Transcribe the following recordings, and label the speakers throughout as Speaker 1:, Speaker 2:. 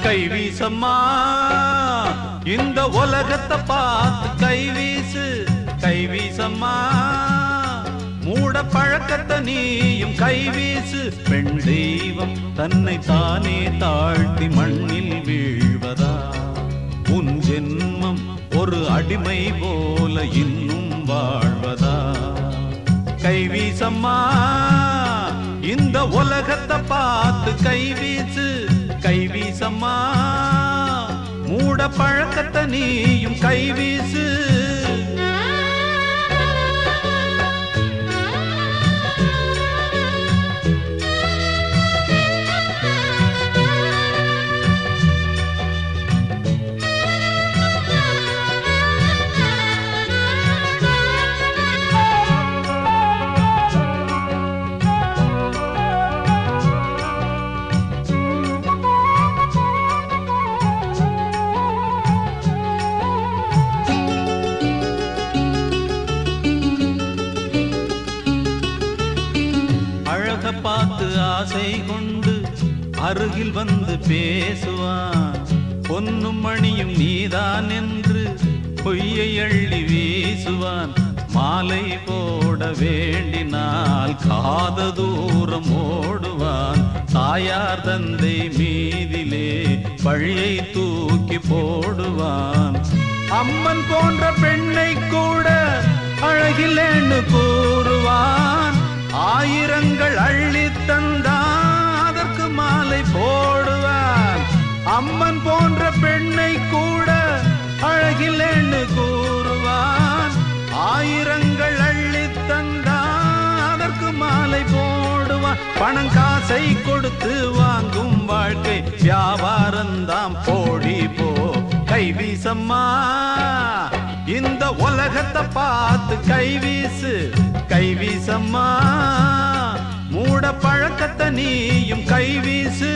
Speaker 1: கைவீசம்மா இந்த உலகத்தை பார்த்து கைவீசு கைவீசம்மா மூட பழக்கத்தை நீயும் கைவீசு பெண் தெய்வம் தன்னை தானே தாழ்த்தி மண்ணில் வீழ்வதா உன் ஜென்மம் ஒரு அடிமை போல இன்னும் வாழ்வதா கைவீசம்மா இந்த உலகத்தை பார்த்து கைவீசு கைவீசம்மா மூட பழக்கத்தை நீயும் கைவீசு அழக பார்த்து ஆசை கொண்டு அருகில் வந்து பேசுவான் பொன்னும் மணியும் நீதான் என்று பொய்யை அள்ளி வீசுவான் மாலை போட வேண்டினால் காத தூரம் ஓடுவான் தாயார் தந்தை மீதிலே பழியை தூக்கி போடுவான் அம்மன் போன்ற பெண்ணை கூட அழகில்லைன்னு கூறுவான் ஆயிரங்கள் அள்ளி தந்தான் அதற்கு மாலை போடுவான் அம்மன் போன்ற பெண்ணை கூட அழகில்லைன்னு கூறுவான் ஆயிரங்கள் அள்ளி தந்தான் அதற்கு மாலை போடுவான் பணம் காசை கொடுத்து வாங்கும் வாழ்க்கை வியாபாரந்தாம் போடி போ கைவீசம்மா இந்த உலகத்தை பார்த்து கைவீசு கைவீசம்மா மூட பழக்கத்தை நீயும் கைவீசு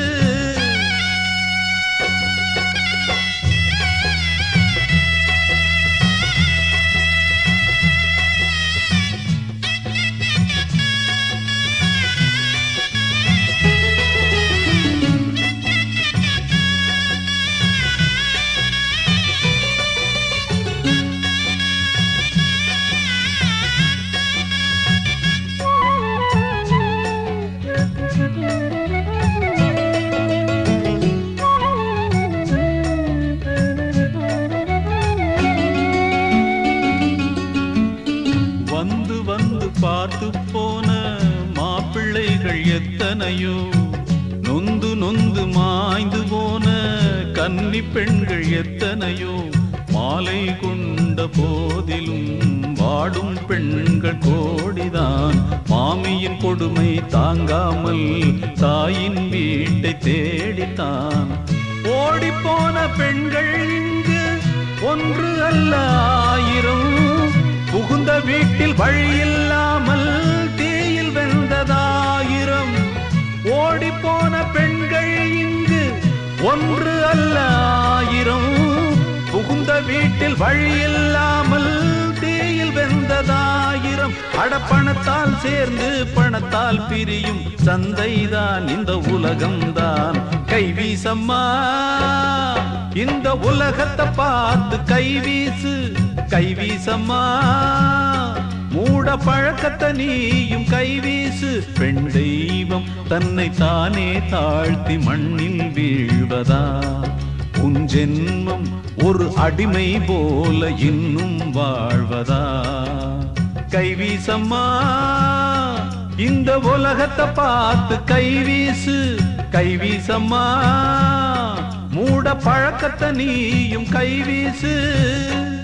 Speaker 1: வந்து வந்து பார்த்து போன மாப்பிள்ளைகள் எத்தனையோ நொந்து நொந்து மாய்ந்து போன கன்னி பெண்கள் எத்தனையோ மாலை கொண்ட போதிலும் வாடும் பெண்கள் கோடிதான் மாமியின் கொடுமை தாங்காமல் தாயின் வீட்டை தேடித்தான் ஓடிப்போன பெண்கள் இங்கு ஒன்று அல்ல ஆயிரம் புகுந்த வீட்டில் வழியில்லாமல் தீயில் வெந்ததாயிரம் ஓடிப்போன பெண்கள் இங்கு ஒன்று அல்ல ஆயிரம் புகுந்த வீட்டில் வழியில்லாமல் தீயில் வெந்ததாயிரம் அடப்பணத்தால் சேர்ந்து பணத்தால் பிரியும் சந்தைதான் இந்த உலகம்தான் கைவீசம்மா இந்த உலகத்தை பார்த்து கைவீசு கைவீசம்மா மூட பழக்கத்தை நீயும் கைவீசு பெண் தெய்வம் தன்னை தானே தாழ்த்தி மண்ணில் வீழ்வதா உன் ஜென்மம் ஒரு அடிமை போல இன்னும் வாழ்வதா கைவீசம்மா இந்த உலகத்தை பார்த்து கைவீசு கைவீசம்மா மூட பழக்கத்தை நீயும் கைவீசு